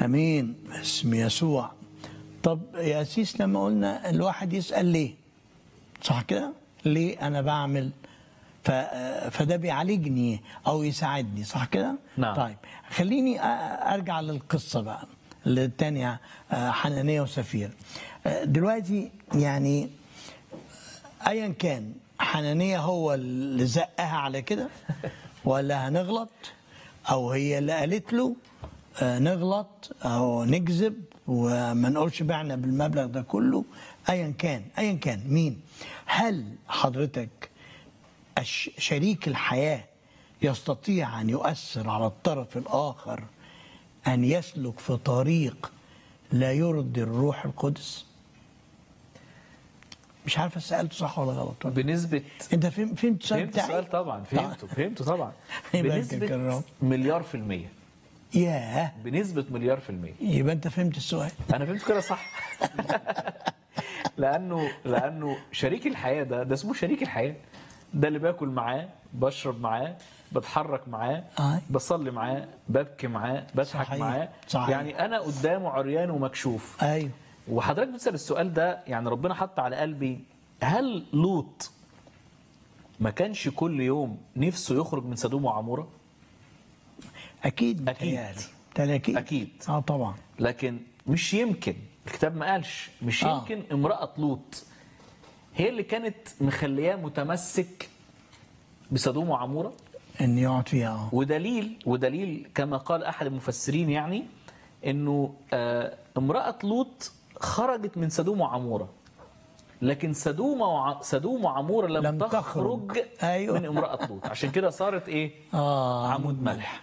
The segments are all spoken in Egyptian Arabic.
امين اسم يسوع طب يا سيس لما قلنا الواحد يسال ليه صح كده ليه انا بعمل ف... فده بيعالجني او يساعدني صح كده نعم. طيب خليني أ- ارجع للقصه بقى الثانيه حنانيه وسفير آه، دلوقتي يعني ايا كان حنانيه هو اللي زقها على كده ولا هنغلط او هي اللي قالت له آه، نغلط او نكذب وما نقولش بعنا بالمبلغ ده كله ايا كان ايا كان مين هل حضرتك الش- شريك الحياه يستطيع ان يؤثر على الطرف الاخر ان يسلك في طريق لا يرضي الروح القدس مش عارف سالته صح ولا غلط ولا بنسبه انت فهم فهمت السؤال فهمت بتاعي؟ السؤال طبعا فهمته فهمته طبعا يبقى بنسبه كرام. مليار في المية ياه بنسبة مليار في المية يبقى انت فهمت السؤال أنا فهمت كده صح لأنه لأنه شريك الحياة ده ده اسمه شريك الحياة ده اللي باكل معاه بشرب معاه بتحرك معاه آه. بصلي معاه ببكي معاه بضحك صحيح. معاه صحيح. يعني أنا قدامه عريان ومكشوف ايوه وحضرتك بتسأل السؤال ده يعني ربنا حط على قلبي هل لوط ما كانش كل يوم نفسه يخرج من سدوم وعمورة اكيد أكيد. متهيألي. ده اكيد أكيد. اه طبعا لكن مش يمكن الكتاب ما قالش مش آه. يمكن امرأة لوط هي اللي كانت مخلياه متمسك بسدوم وعمورة ان يقعد فيها اه ودليل ودليل كما قال أحد المفسرين يعني إنه آه، امرأة لوط خرجت من سدوم وعمورة لكن سدوم وع... سدوم وعمورة لم, لم تخرج, تخرج. أيوة. من امرأة لوط عشان كده صارت إيه اه عمود ملح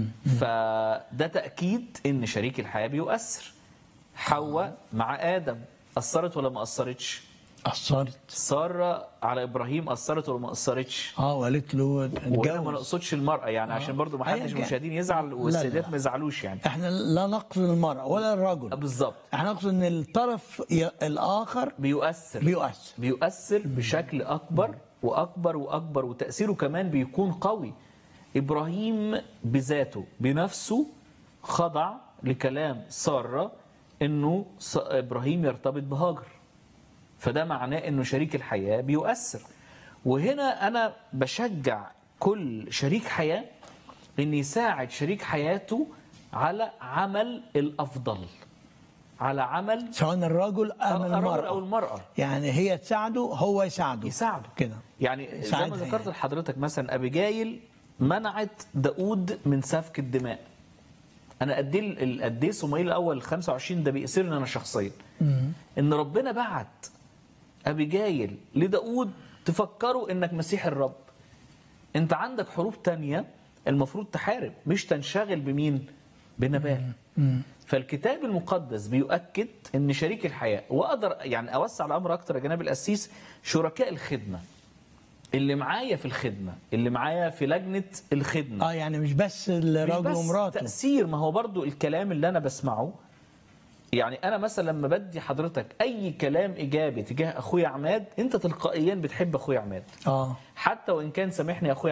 فده تأكيد إن شريك الحياة بيؤثر حواء مع آدم أثرت ولا ما أثرتش؟ اثرت سارة على إبراهيم أثرت ولا ما أثرتش؟ اه وقالت له وهنا ما اتجوز نقصدش المرأة يعني عشان برضو ما أيا حدش كان. المشاهدين يزعل لا، والسيدات لا. ما يزعلوش يعني احنا لا نقصد المرأة ولا الرجل بالظبط احنا نقصد ان الطرف ي- الاخر بيؤثر بيؤثر بيؤثر بشكل اكبر واكبر واكبر وتاثيره كمان بيكون قوي ابراهيم بذاته بنفسه خضع لكلام ساره انه س- ابراهيم يرتبط بهاجر فده معناه انه شريك الحياه بيؤثر وهنا انا بشجع كل شريك حياه ان يساعد شريك حياته على عمل الافضل على عمل سواء الرجل ام الرجل او المرأة المراه يعني هي تساعده هو يساعده يساعده كده يعني زي ما يساعدها ذكرت يعني. لحضرتك مثلا ابيجايل منعت داود من سفك الدماء انا قد ايه ال- قد ايه صموئيل الاول 25 ده بيأسرني انا شخصيا ان ربنا بعت ابيجايل لداود تفكروا انك مسيح الرب انت عندك حروب تانية المفروض تحارب مش تنشغل بمين بنبال فالكتاب المقدس بيؤكد ان شريك الحياه واقدر يعني اوسع الامر اكتر يا جناب القسيس شركاء الخدمه اللي معايا في الخدمه اللي معايا في لجنه الخدمه اه يعني مش بس مش الراجل بس ومراته تأثير ما هو برضو الكلام اللي أنا بسمعه يعني أنا مثلا لما بدي حضرتك أي كلام إيجابي تجاه أخويا عماد أنت تلقائيا بتحب أخويا عماد اه حتى وإن كان سامحني يا أخويا